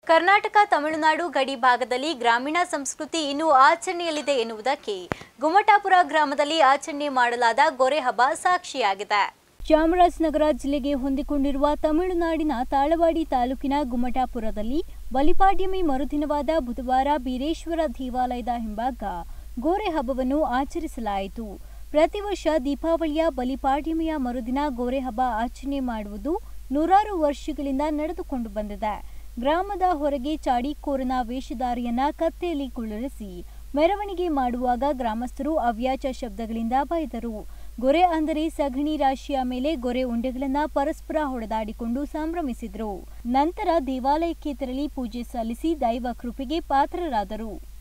ಕರ್ನಾಟಕ ತಮಿಳುನಾಡು ಗಡಿ ಭಾಗದಲ್ಲಿ ಗ್ರಾಮೀಣ ಸಂಸ್ಕೃತಿ ಇನ್ನೂ ಆಚರಣೆಯಲ್ಲಿದೆ ಎನ್ನುವುದಕ್ಕೆ ಗುಮಟಾಪುರ ಗ್ರಾಮದಲ್ಲಿ ಆಚರಣೆ ಮಾಡಲಾದ ಗೊರೆ ಹಬ್ಬ ಸಾಕ್ಷಿಯಾಗಿದೆ ಚಾಮರಾಜನಗರ ಜಿಲ್ಲೆಗೆ ಹೊಂದಿಕೊಂಡಿರುವ ತಮಿಳುನಾಡಿನ ತಾಳವಾಡಿ ತಾಲೂಕಿನ ಗುಮಟಾಪುರದಲ್ಲಿ ಬಲಿಪಾಡ್ಯಮಿ ಮರುದಿನವಾದ ಬುಧವಾರ ಬೀರೇಶ್ವರ ದೇವಾಲಯದ ಹಿಂಭಾಗ ಗೋರೆ ಹಬ್ಬವನ್ನು ಆಚರಿಸಲಾಯಿತು ಪ್ರತಿ ವರ್ಷ ದೀಪಾವಳಿಯ ಬಲಿಪಾಡ್ಯಮಿಯ ಮರುದಿನ ಗೋರೆ ಹಬ್ಬ ಆಚರಣೆ ಮಾಡುವುದು ನೂರಾರು ವರ್ಷಗಳಿಂದ ನಡೆದುಕೊಂಡು ಬಂದಿದೆ ಗ್ರಾಮದ ಹೊರಗೆ ಚಾಡಿಕೋರನ ವೇಷಧಾರಿಯನ್ನ ಕತ್ತೆಯಲ್ಲಿ ಕುಳ್ಳಿರಿಸಿ ಮೆರವಣಿಗೆ ಮಾಡುವಾಗ ಗ್ರಾಮಸ್ಥರು ಅವ್ಯಾಚ ಶಬ್ದಗಳಿಂದ ಬೈದರು ಗೊರೆ ಅಂದರೆ ಸಗಣಿ ರಾಶಿಯ ಮೇಲೆ ಗೊರೆ ಉಂಡೆಗಳನ್ನ ಪರಸ್ಪರ ಹೊಡೆದಾಡಿಕೊಂಡು ಸಂಭ್ರಮಿಸಿದ್ರು ನಂತರ ದೇವಾಲಯಕ್ಕೆ ತೆರಳಿ ಪೂಜೆ ಸಲ್ಲಿಸಿ ದೈವ ಕೃಪೆಗೆ ಪಾತ್ರರಾದರು